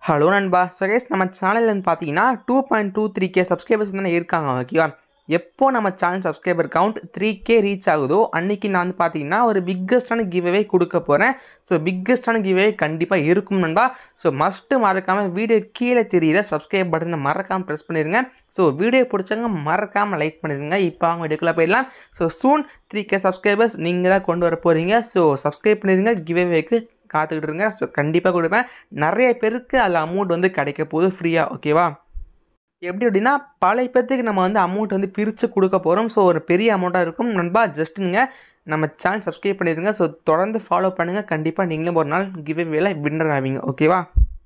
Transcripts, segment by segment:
hello நண்பா so guys நம்ம சேனல்ல இருந்து பார்த்தீங்கன்னா two point two three K subscribers தானே இருக்காங்க ஓகேவா எப்போ நம்ம channel subscriber count three K reach ஆகுதோ அன்னைக்கு நான் வந்து பார்த்தீங்கன்னா ஒரு பிக்கஸ்டான கிவ்அவே கொடுக்க போகிறேன் ஸோ பிக்கஸ்டான கிவ்அவே கண்டிப்பாக இருக்கும் நண்பா ஸோ மஸ்ட்டு மறக்காமல் வீடியோ கீழே தெரியிற சப்ஸ்கிரைப் பட்டனை மறக்காமல் ப்ரெஸ் பண்ணிடுங்க ஸோ வீடியோ பிடிச்சவங்க மறக்காமல் லைக் பண்ணிடுங்க இப்போ அவங்க வீடியோக்குள்ளே போயிடலாம் so soon three K subscribers நீங்கள் தான் கொண்டு வர போகிறீங்க ஸோ சப்ஸ்கிரைப் பண்ணிடுங்க கிவ்அவேக்கு காத்துக்கிட்டு இருங்க ஸோ கண்டிப்பாக கொடுப்பேன் நிறைய பேருக்கு அதில் அமௌண்ட் வந்து கிடைக்க போகுது ஃப்ரீயாக ஓகேவா எப்படி அப்படின்னா பல பேர்த்துக்கு நம்ம வந்து அமௌண்ட் வந்து பிரித்து கொடுக்க போகிறோம் ஸோ ஒரு பெரிய அமௌண்ட்டாக இருக்கும் நண்பா ஜஸ்ட் நீங்கள் நம்ம சேனல் சப்ஸ்கிரைப் பண்ணிடுங்க ஸோ தொடர்ந்து ஃபாலோ பண்ணுங்கள் கண்டிப்பாக நீங்களும் ஒரு நாள் கிவ் வேலை வின்னர் ஆவீங்க ஓகேவா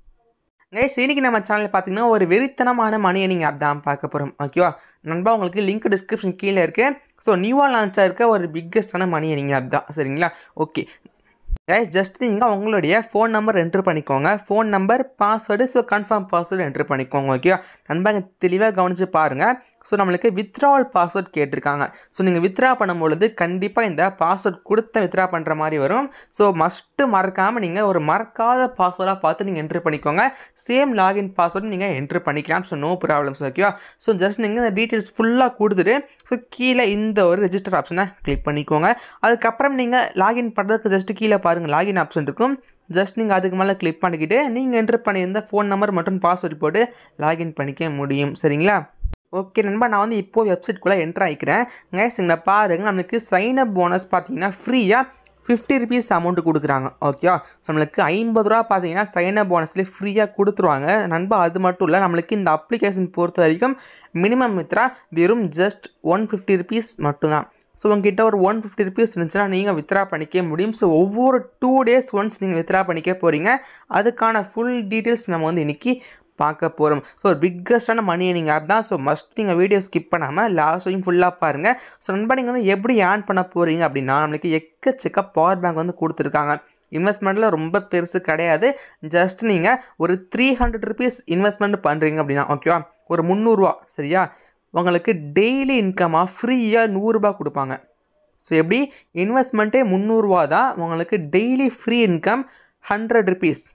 கைஸ் இன்னைக்கு நம்ம சேனலில் பார்த்தீங்கன்னா ஒரு வெறித்தனமான மணி நீங்கள் ஆப் தான் பார்க்க போகிறோம் ஓகேவா நண்பா உங்களுக்கு லிங்க் டிஸ்கிரிப்ஷன் கீழே இருக்குது ஸோ நியூவாக லான்ச் இருக்க ஒரு பிக்கஸ்டான மணி நீங்கள் ஆப் தான் சரிங்களா ஓகே கைஸ் ஜஸ்ட் நீங்கள் உங்களுடைய ஃபோன் நம்பர் என்ட்ரு பண்ணிக்கோங்க phone number password so confirm password enter பண்ணிக்கோங்க ஓகே நண்பங்க தெளிவாக கவனித்து பாருங்கள் ஸோ நம்மளுக்கு வித்ட்ராவல் பாஸ்வேர்ட் கேட்டிருக்காங்க ஸோ நீங்கள் வித்ரா பண்ணும்பொழுது கண்டிப்பாக இந்த பாஸ்வேர்ட் கொடுத்த வித்ரா பண்ணுற மாதிரி வரும் ஸோ மஸ்ட்டு மறக்காமல் நீங்கள் ஒரு மறக்காத பாஸ்வேர்டாக பார்த்து நீங்கள் என்ட்ரு பண்ணிக்கோங்க சேம் லாகின் பாஸ்வேர்டு நீங்கள் என்ட்ரு பண்ணிக்கலாம் ஸோ நோ ப்ராப்ளம்ஸ் ஓகேவா ஸோ ஜஸ்ட் நீங்கள் இந்த டீட்டெயில்ஸ் ஃபுல்லாக கொடுத்துட்டு ஸோ கீழே இந்த ஒரு ரெஜிஸ்டர் ஆப்ஷனை கிளிக் பண்ணிக்கோங்க அதுக்கப்புறம் நீங்கள் லாகின் பண்ணுறதுக்கு ஜஸ்ட் கீழே பாருங்கள் லாகின் ஆப்ஷன் இருக்கும் ஜஸ்ட் நீங்கள் அதுக்கு மேலே கிளிக் பண்ணிக்கிட்டு நீங்கள் என்ட்ரு பண்ணியிருந்த ஃபோன் நம்பர் மற்றும் பாஸ்வேர்ட் போட்டு லாகின் பண்ணிக்க முடியும் சரிங்களா ஓகே நண்பா நான் வந்து இப்போது வெப்சைட்குள்ளே என்ட்ரு ஆகிக்கிறேன் கேஸ் இங்கே பாருங்கள் நம்மளுக்கு சைன் அப் போனஸ் பார்த்தீங்கன்னா ஃப்ரீயாக ஃபிஃப்டி ருபீஸ் அமௌண்ட்டு கொடுக்குறாங்க ஓகேவா ஸோ நம்மளுக்கு ஐம்பது ரூபா பார்த்தீங்கன்னா சைன் அப் போனஸ்லேயே ஃப்ரீயாக கொடுத்துருவாங்க நண்பா அது மட்டும் இல்லை நம்மளுக்கு இந்த அப்ளிகேஷன் பொறுத்த வரைக்கும் மினிமம் வித்ரா வெறும் ஜஸ்ட் ஒன் ஃபிஃப்டி ருபீஸ் மட்டும்தான் ஸோ உங்ககிட்ட ஒரு ஒன் ஃபிஃப்டி ருபீஸ் இருந்துச்சுன்னா நீங்கள் வித்ரா பண்ணிக்க முடியும் ஸோ ஒவ்வொரு டூ டேஸ் ஒன்ஸ் நீங்கள் வித்ரா பண்ணிக்க போகிறீங்க அதுக்கான ஃபுல் டீட்டெயில்ஸ் நம்ம வந்து இன்றைக்கி பார்க்க போகிறோம் ஸோ ஒரு பிக்கஸ்டான மணி நீங்கள் ஆப் தான் ஸோ மஸ்ட் நீங்கள் வீடியோ ஸ்கிப் பண்ணாமல் லாஸ்ட் வரையும் ஃபுல்லாக பாருங்கள் ஸோ நண்பா நீங்கள் வந்து எப்படி ஏர்ன் பண்ண போகிறீங்க அப்படின்னா நம்மளுக்கு எக்கச்சக்க பவர் பேங்க் வந்து கொடுத்துருக்காங்க இன்வெஸ்ட்மெண்ட்டில் ரொம்ப பெருசு கிடையாது ஜஸ்ட் நீங்கள் ஒரு த்ரீ ஹண்ட்ரட் ருபீஸ் இன்வெஸ்ட்மெண்ட் பண்ணுறீங்க அப்படின்னா ஓகேவா ஒரு முந்நூறுரூவா சரியா உங்களுக்கு டெய்லி இன்கமாக ஃப்ரீயாக நூறுரூபா கொடுப்பாங்க ஸோ எப்படி இன்வெஸ்ட்மெண்ட்டே முந்நூறுரூவா தான் உங்களுக்கு daily free income hundred rupees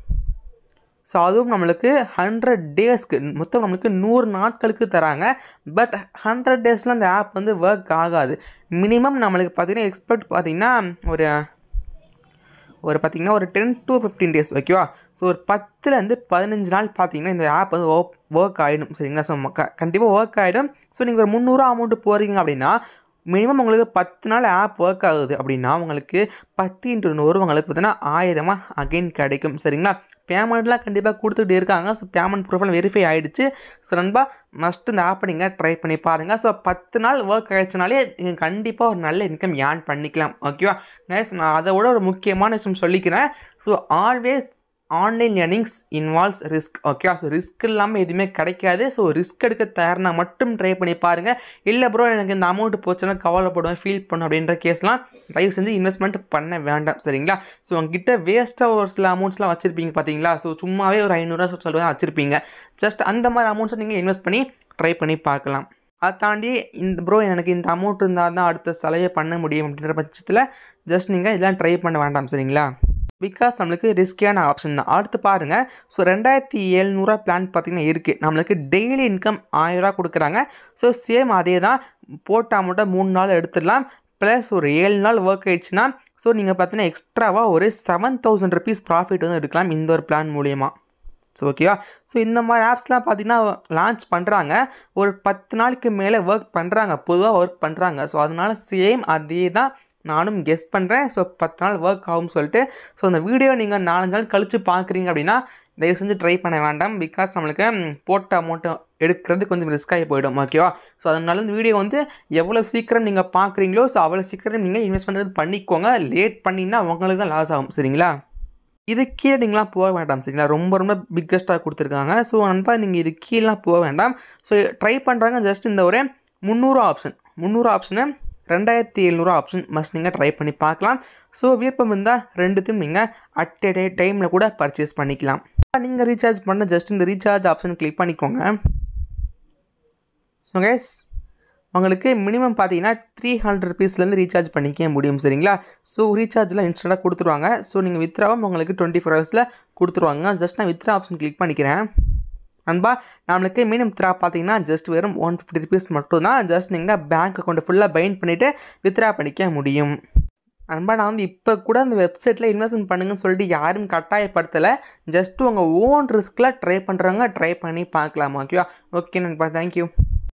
so அதுவும் நம்மளுக்கு ஹண்ட்ரட் டேஸ்க்கு மொத்தம் நம்மளுக்கு நூறு நாட்களுக்கு தராங்க பட் ஹண்ட்ரட் டேஸில் அந்த ஆப் வந்து ஒர்க் ஆகாது மினிமம் நம்மளுக்கு பார்த்திங்கன்னா எக்ஸ்பெக்ட் பார்த்திங்கன்னா ஒரு ஒரு பார்த்திங்கன்னா ஒரு டென் டு ஃபிஃப்டீன் டேஸ் ஓகேவா ஸோ ஒரு பத்துலேருந்து பதினஞ்சு நாள் பார்த்தீங்கன்னா இந்த ஆப் வந்து ஒர்க் ஆகிடும் சரிங்களா ஸோ கண்டிப்பாக ஒர்க் ஆகிடும் ஸோ நீங்கள் ஒரு முந்நூறுவா அமௌண்ட்டு போகிறீங்க அப்படின்னா மினிமம் உங்களுக்கு பத்து நாள் ஆப் ஒர்க் ஆகுது அப்படின்னா உங்களுக்கு பத்து இன்ட்டு நூறு உங்களுக்கு பார்த்தீங்கன்னா ஆயிரமாக அகைன் கிடைக்கும் சரிங்களா பேமெண்ட்லாம் கண்டிப்பாக கொடுத்துக்கிட்டு இருக்காங்க ஸோ பேமெண்ட் ப்ரொஃபைல் வெரிஃபை ஆகிடுச்சு ஸோ நண்பா மஸ்ட் இந்த ஆப்பை நீங்கள் ட்ரை பண்ணி பாருங்கள் ஸோ பத்து நாள் ஒர்க் ஆகிடுச்சுனாலே நீங்கள் கண்டிப்பாக ஒரு நல்ல இன்கம் ஏர்ன் பண்ணிக்கலாம் ஓகேவா கைஸ் நான் அதை விட ஒரு முக்கியமான விஷயம் சொல்லிக்கிறேன் so always online learnings involves risk okay so risk இல்லாமல் எதுவுமே கிடைக்காது ஸோ ரிஸ்க் எடுக்க தயார்னா மட்டும் ட்ரை பண்ணி பாருங்கள் இல்லை ப்ரோ எனக்கு இந்த அமௌண்ட் போச்சுன்னா கவலைப்படுவேன் ஃபீல் பண்ணும் அப்படின்ற கேஸ்லாம் தயவு செஞ்சு இன்வெஸ்ட்மெண்ட் பண்ண வேண்டாம் சரிங்களா ஸோ உங்ககிட்ட வேஸ்ட்டாக ஒரு சில அமௌண்ட்ஸ்லாம் வச்சுருப்பீங்க பார்த்தீங்களா ஸோ சும்மாவே ஒரு ஐநூறுரூவா சொல்லுவேன் வச்சுருப்பீங்க ஜஸ்ட் அந்த மாதிரி அமௌண்ட்ஸை நீங்கள் இன்வெஸ்ட் பண்ணி ட்ரை பண்ணி பார்க்கலாம் அதை தாண்டி இந்த ப்ரோ எனக்கு இந்த அமௌண்ட் இருந்தால் தான் அடுத்த செலவே பண்ண முடியும் அப்படின்ற பட்சத்தில் ஜஸ்ட் நீங்கள் இதெல்லாம் ட்ரை பண்ண வேண்டாம் சரிங்களா பிகாஸ் நம்மளுக்கு ரிஸ்கியான ஆப்ஷன் தான் அடுத்து பாருங்கள் ஸோ ரெண்டாயிரத்தி எழுநூறுவா பிளான் பார்த்திங்கன்னா இருக்குது நம்மளுக்கு டெய்லி இன்கம் ஆயிரரூவா கொடுக்குறாங்க ஸோ சேம் அதே தான் போட்ட அமௌண்ட்டை மூணு நாள் எடுத்துடலாம் ப்ளஸ் ஒரு ஏழு நாள் ஒர்க் ஆயிடுச்சுன்னா ஸோ நீங்கள் பார்த்தீங்கன்னா எக்ஸ்ட்ராவாக ஒரு செவன் தௌசண்ட் ருபீஸ் ப்ராஃபிட் வந்து எடுக்கலாம் இந்த ஒரு பிளான் மூலியமாக ஸோ ஓகேவா ஸோ இந்த மாதிரி ஆப்ஸ்லாம் பார்த்தீங்கன்னா லான்ச் பண்ணுறாங்க ஒரு பத்து நாளுக்கு மேலே ஒர்க் பண்ணுறாங்க பொதுவாக ஒர்க் பண்ணுறாங்க ஸோ அதனால சேம் அதே தான் நானும் கெஸ் பண்ணுறேன் ஸோ பத்து நாள் ஒர்க் ஆகும்னு சொல்லிட்டு ஸோ அந்த வீடியோ நீங்கள் நாலஞ்சு நாள் கழித்து பார்க்குறீங்க அப்படின்னா தயவு செஞ்சு ட்ரை பண்ண வேண்டாம் பிகாஸ் நம்மளுக்கு போட்ட அமௌண்ட்டை எடுக்கிறது கொஞ்சம் ரிஸ்க்காகி போயிடும் ஓகேவா ஸோ அதனால இந்த வீடியோ வந்து எவ்வளோ சீக்கிரம் நீங்கள் பார்க்குறீங்களோ ஸோ அவ்வளோ சீக்கிரம் நீங்கள் இன்வெஸ்ட் பண்ணுறது பண்ணிக்கோங்க லேட் பண்ணிங்கன்னா உங்களுக்கு தான் லாஸ் ஆகும் சரிங்களா இது கீழே நீங்களாம் போக வேண்டாம் சரிங்களா ரொம்ப ரொம்ப பிக்கஸ்ட்டாக கொடுத்துருக்காங்க ஸோ நண்பா நீங்கள் இது கீழெலாம் போக வேண்டாம் ஸோ ட்ரை பண்ணுறாங்க ஜஸ்ட் இந்த ஒரு முந்நூறு ஆப்ஷன் முந்நூறு ஆப்ஷனு ரெண்டாயிரத்தி எழுநூறு ஆப்ஷன் மஸ்ட் நீங்கள் ட்ரை பண்ணி பார்க்கலாம் ஸோ விருப்பம் இருந்தால் ரெண்டுத்தையும் நீங்கள் அட் எ டே டைமில் கூட பர்ச்சேஸ் பண்ணிக்கலாம் நீங்கள் ரீசார்ஜ் பண்ண ஜஸ்ட் இந்த ரீசார்ஜ் ஆப்ஷன் கிளிக் பண்ணிக்கோங்க ஸோ கேஸ் உங்களுக்கு மினிமம் பார்த்தீங்கன்னா த்ரீ ஹண்ட்ரட் ருபீஸ்லேருந்து ரீசார்ஜ் பண்ணிக்க முடியும் சரிங்களா ஸோ ரீசார்ஜ்லாம் இன்ஸ்டண்ட்டாக கொடுத்துருவாங்க ஸோ நீங்கள் வித்ராவும் உங்களுக்கு டுவெண்ட்டி ஃபோர் ஹவர்ஸில் கொடுத்துருவாங்க ஜஸ்ட் நான் வித்ரா ஆப்ஷன் கிளிக் பண்ணிக்கிறேன் நண்பா நம்மளுக்கு மினிமம் வித்ரா பார்த்தீங்கன்னா ஜஸ்ட் வெறும் ஒன் ஃபிஃப்டி ருபீஸ் மட்டும் தான் ஜஸ்ட் நீங்கள் பேங்க் அக்கௌண்ட்டை ஃபுல்லாக பைண்ட் பண்ணிவிட்டு வித்ரா பண்ணிக்க முடியும் நண்பா நான் வந்து இப்போ கூட அந்த வெப்சைட்டில் இன்வெஸ்ட்மெண்ட் பண்ணுங்கன்னு சொல்லிட்டு யாரும் கட்டாயப்படுத்தலை ஜஸ்ட் உங்கள் ஓன் ரிஸ்கில் ட்ரை பண்ணுறவங்க ட்ரை பண்ணி பார்க்கலாம் ஓகேவா ஓகே நண்பா தேங்க்யூ